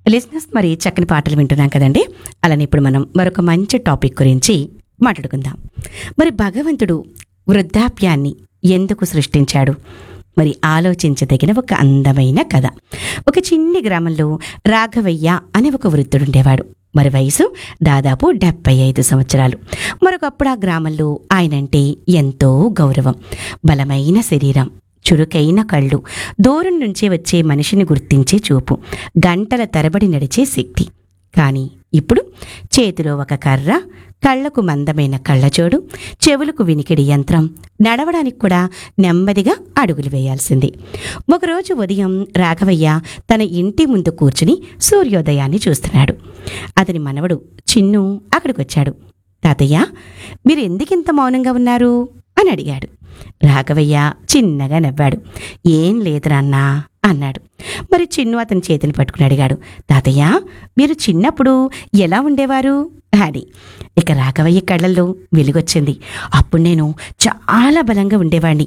లిజినెస్ మరి చక్కని పాటలు వింటున్నాం కదండి అలానే ఇప్పుడు మనం మరొక మంచి టాపిక్ గురించి మాట్లాడుకుందాం మరి భగవంతుడు వృద్ధాప్యాన్ని ఎందుకు సృష్టించాడు మరి ఆలోచించదగిన ఒక అందమైన కథ ఒక చిన్ని గ్రామంలో రాఘవయ్య అనే ఒక వృద్ధుడు ఉండేవాడు మరి వయసు దాదాపు డెబ్బై ఐదు సంవత్సరాలు మరొకప్పుడు ఆ గ్రామంలో ఆయనంటే ఎంతో గౌరవం బలమైన శరీరం చురుకైన కళ్ళు దూరం నుంచి వచ్చే మనిషిని గుర్తించే చూపు గంటల తరబడి నడిచే శక్తి కానీ ఇప్పుడు చేతిలో ఒక కర్ర కళ్ళకు మందమైన కళ్ళజోడు చెవులకు వినికిడి యంత్రం నడవడానికి కూడా నెమ్మదిగా అడుగులు వేయాల్సింది ఒకరోజు ఉదయం రాఘవయ్య తన ఇంటి ముందు కూర్చుని సూర్యోదయాన్ని చూస్తున్నాడు అతని మనవడు చిన్ను అక్కడికొచ్చాడు తాతయ్య మీరు ఎందుకింత మౌనంగా ఉన్నారు అని అడిగాడు రాఘవయ్య చిన్నగా నవ్వాడు ఏం లేదు నాన్నా అన్నాడు మరి చిన్ను అతని చేతిని పట్టుకుని అడిగాడు తాతయ్య మీరు చిన్నప్పుడు ఎలా ఉండేవారు అని ఇక రాఘవయ్య కళ్ళల్లో వెలుగొచ్చింది అప్పుడు నేను చాలా బలంగా ఉండేవాడిని